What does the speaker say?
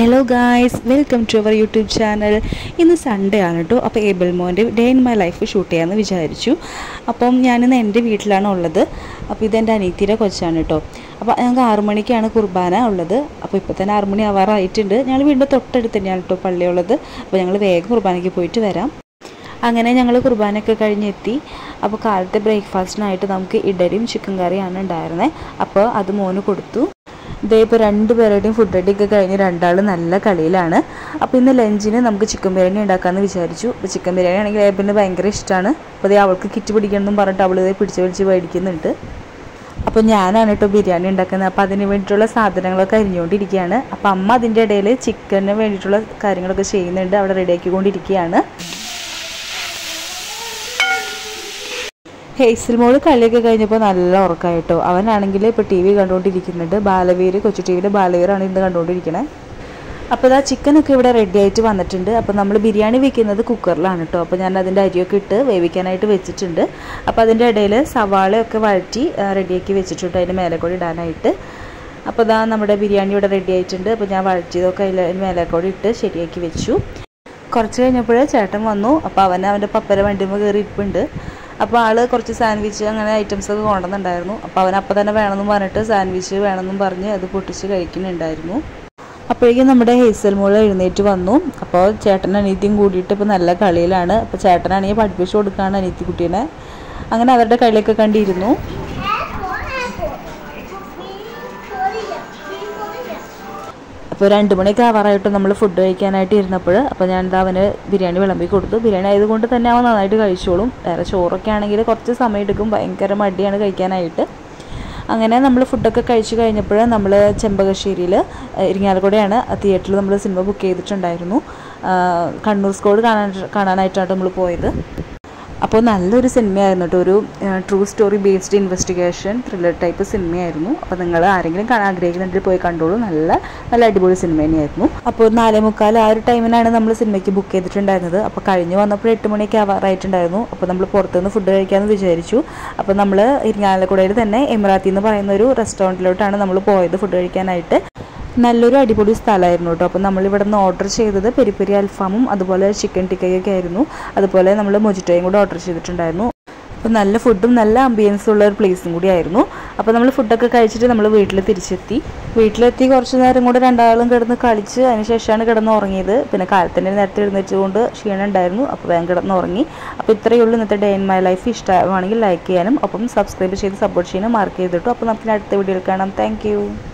hello guys welcome to our YouTube channel ഇന്ന് Sunday ആണ് കേട്ടോ അപ്പോൾ ഏബിൾ മോൻ്റെ day in my life shoot ചെയ്യാമെന്ന് വിചാരിച്ചു അപ്പം ഞാനിന്ന് എൻ്റെ വീട്ടിലാണ് ഉള്ളത് അപ്പോൾ ഇതെൻ്റെ അനീത്തിയുടെ കൊച്ചാണ് കേട്ടോ അപ്പോൾ ഞങ്ങൾക്ക് ആറു മണിക്കാണ് കുർബാന ഉള്ളത് അപ്പോൾ ഇപ്പോൾ തന്നെ ആറു മണി ആവാറായിട്ടുണ്ട് ഞങ്ങൾ വീടിൻ്റെ തൊട്ടടുത്ത് തന്നെയാണ് കേട്ടോ പള്ളിയുള്ളത് അപ്പോൾ ഞങ്ങൾ വേഗം കുർബാനയ്ക്ക് പോയിട്ട് വരാം അങ്ങനെ ഞങ്ങൾ കുർബാനയൊക്കെ കഴിഞ്ഞെത്തി അപ്പോൾ കാലത്തെ ബ്രേക്ക്ഫാസ്റ്റിനായിട്ട് നമുക്ക് ഇഡലിയും ചിക്കൻ കറിയാണ് ഉണ്ടായിരുന്നത് അപ്പോൾ അത് മോന് കൊടുത്തു ഇതേ ഇപ്പോൾ രണ്ട് പേരുടെയും ഫുഡ് അടിയൊക്കെ കഴിഞ്ഞ് രണ്ടാൾ നല്ല കളിയിലാണ് അപ്പോൾ ഇന്ന് ലഞ്ചിന് നമുക്ക് ചിക്കൻ ബിരിയാണി ഉണ്ടാക്കാമെന്ന് വിചാരിച്ചു അപ്പോൾ ചിക്കൻ ബിരിയാണി ആണെങ്കിൽ ഏബിന് ഭയങ്കര ഇഷ്ടമാണ് അപ്പോൾ അതേ അവൾക്ക് കിറ്റ് പിടിക്കണം പറഞ്ഞിട്ട് അവൾ ഇതേ പിടിച്ച് പിടിച്ച് മേടിക്കുന്നുണ്ട് അപ്പോൾ ഞാനാണ് കേട്ടോ ബിരിയാണി ഉണ്ടാക്കുന്നത് അപ്പോൾ അതിന് വേണ്ടിയിട്ടുള്ള സാധനങ്ങളൊക്കെ അരിഞ്ഞുകൊണ്ടിരിക്കുകയാണ് അപ്പോൾ അമ്മ അതിൻ്റെ ഇടയിൽ ചിക്കന് വേണ്ടിയിട്ടുള്ള കാര്യങ്ങളൊക്കെ ചെയ്യുന്നുണ്ട് അവിടെ റെഡിയാക്കിക്കൊണ്ടിരിക്കുകയാണ് ഹേസൽ മോള് കളിയൊക്കെ കഴിഞ്ഞപ്പോൾ നല്ല ഉറക്കമായിട്ടോ അവനാണെങ്കിൽ ഇപ്പോൾ ടി വി കണ്ടുകൊണ്ടിരിക്കുന്നുണ്ട് ബാലവീർ കൊച്ചു ടി വിയിൽ ബാലവീറാണ് ഇന്ന് കണ്ടുകൊണ്ടിരിക്കണേ അപ്പോൾ ഇതാ ചിക്കനൊക്കെ ഇവിടെ റെഡി ആയിട്ട് വന്നിട്ടുണ്ട് അപ്പോൾ നമ്മൾ ബിരിയാണി വെക്കുന്നത് കുക്കറിലാണ് കേട്ടോ അപ്പോൾ ഞാൻ അതിൻ്റെ അരിയൊക്കെ ഇട്ട് വേവിക്കാനായിട്ട് വെച്ചിട്ടുണ്ട് അപ്പോൾ അതിൻ്റെ ഇടയിൽ സവാളയൊക്കെ വഴറ്റി റെഡിയാക്കി വെച്ചിട്ടുണ്ട് അതിൻ്റെ മേലെ കൂടി ഇടാനായിട്ട് അപ്പോൾ ഇതാ നമ്മുടെ ബിരിയാണി ഇവിടെ റെഡി ആയിട്ടുണ്ട് അപ്പോൾ ഞാൻ വഴറ്റിയതൊക്കെ അതിൽ മേലെ കൂടി ഇട്ട് ശരിയാക്കി വെച്ചു കുറച്ച് കഴിഞ്ഞപ്പോൾ ചേട്ടൻ വന്നു അപ്പോൾ അവൻ അവൻ്റെ പപ്പര വണ്ടിയുമ്പോൾ കയറി ഇരിപ്പുണ്ട് അപ്പോൾ ആൾ കുറച്ച് സാൻഡ്വിച്ച് അങ്ങനെ ഐറ്റംസ് ഒക്കെ കൊണ്ടുവന്നിട്ടുണ്ടായിരുന്നു അപ്പോൾ അവൻ അപ്പോൾ തന്നെ വേണമെന്നും പറഞ്ഞിട്ട് സാൻഡ്വിച്ച് വേണമെന്നും പറഞ്ഞ് അത് പൊട്ടിച്ച് കഴിക്കുന്നുണ്ടായിരുന്നു അപ്പോഴേക്കും നമ്മുടെ ഹേസൽ മോൾ എഴുന്നേറ്റ് വന്നു അപ്പോൾ ചേട്ടൻ അനീത്തിയും കൂടിയിട്ട് ഇപ്പോൾ നല്ല കളിയിലാണ് അപ്പോൾ ചേട്ടനാണെങ്കിൽ പഠിപ്പിച്ചു കൊടുക്കുകയാണ് അനീത്തി കുട്ടീനെ അങ്ങനെ അവരുടെ കളിയൊക്കെ കണ്ടിരുന്നു അപ്പോൾ രണ്ട് മണിയൊക്കെ ആവാറായിട്ട് നമ്മൾ ഫുഡ് കഴിക്കാനായിട്ട് ഇരുന്നപ്പോൾ അപ്പോൾ ഞാൻ എന്താ അവന് ബിരിയാണി വിളമ്പി കൊടുത്തു ബിരിയാണി ആയതുകൊണ്ട് തന്നെ അവൻ നന്നായിട്ട് കഴിച്ചോളും വേറെ ചോറൊക്കെ ആണെങ്കിൽ കുറച്ച് സമയം എടുക്കും ഭയങ്കര മടിയാണ് കഴിക്കാനായിട്ട് അങ്ങനെ നമ്മൾ ഫുഡൊക്കെ കഴിച്ചു കഴിഞ്ഞപ്പോൾ നമ്മൾ ചെമ്പകശ്ശേരിയിൽ ഇരിങ്ങാലക്കുടയാണ് തിയേറ്ററിൽ നമ്മൾ സിനിമ ബുക്ക് ചെയ്തിട്ടുണ്ടായിരുന്നു കണ്ണൂർ സ്കോഡ് കാണാൻ കാണാനായിട്ടാണ് നമ്മൾ പോയത് അപ്പോൾ നല്ലൊരു സിനിമയായിരുന്നു കേട്ടോ ഒരു true story based investigation thriller type സിനിമയായിരുന്നു അപ്പോൾ നിങ്ങൾ ആരെങ്കിലും കാണാൻ ആഗ്രഹിക്കുന്നുണ്ടെങ്കിൽ പോയി കണ്ടോളൂ നല്ല നല്ല അടിപൊളി സിനിമ തന്നെയായിരുന്നു അപ്പോൾ നാലേ മുക്കാൽ ആ ഒരു ടൈമിനാണ് നമ്മൾ സിനിമയ്ക്ക് ബുക്ക് ചെയ്തിട്ടുണ്ടായിരുന്നത് അപ്പോൾ കഴിഞ്ഞ് വന്നപ്പോൾ എട്ട് മണിയൊക്കെ ആവാറായിട്ടുണ്ടായിരുന്നു അപ്പോൾ നമ്മൾ പുറത്തുനിന്ന് ഫുഡ് കഴിക്കാമെന്ന് വിചാരിച്ചു അപ്പോൾ നമ്മൾ ഇരിങ്ങാലക്കുടയിൽ തന്നെ എമിറാത്തി എന്ന് പറയുന്ന ഒരു റെസ്റ്റോറൻറ്റിലോട്ടാണ് നമ്മൾ പോയത് ഫുഡ് കഴിക്കാനായിട്ട് നല്ലൊരു അടിപൊളി സ്ഥലമായിരുന്നു കേട്ടോ അപ്പോൾ നമ്മൾ ഇവിടെ നിന്ന് ഓർഡർ ചെയ്തത് പെരി പെരി അൽഫാമും അതുപോലെ ചിക്കൻ ടിക്കയൊക്കെ ആയിരുന്നു അതുപോലെ നമ്മൾ മൊജിറ്റോയും കൂടെ ഓർഡർ ചെയ്തിട്ടുണ്ടായിരുന്നു അപ്പോൾ നല്ല ഫുഡും നല്ല അംബിയൻസും ഉള്ള ഒരു പ്ലേസും കൂടി ആയിരുന്നു അപ്പോൾ നമ്മൾ ഫുഡൊക്കെ കഴിച്ചിട്ട് നമ്മൾ വീട്ടിൽ തിരിച്ചെത്തി വീട്ടിലെത്തി കുറച്ച് നേരം കൂടെ രണ്ടാളും കിടന്ന് കളിച്ച് അതിന് ശേഷമാണ് കിടന്ന് ഉറങ്ങിയത് പിന്നെ കാലത്തിൻ്റെ നേരത്തെ എഴുന്നേറ്റുകൊണ്ട് ക്ഷീണം ഉണ്ടായിരുന്നു അപ്പോൾ വേഗം കിടന്ന് ഉറങ്ങി അപ്പോൾ ഇത്രയേ ഉള്ളൂ ഇന്നത്തെ ഡേ ഇൻ മൈ ലൈഫ് ഇഷ്ടമാണെങ്കിൽ ലൈക്ക് ചെയ്യാനും ഒപ്പം സബ്സ്ക്രൈബ് ചെയ്ത് സപ്പോർട്ട് ചെയ്യാനും മാർക്ക് ചെയ്തിട്ടു അപ്പോൾ നമുക്ക് അടുത്ത വീഡിയോയിൽ കാണാം താങ്ക്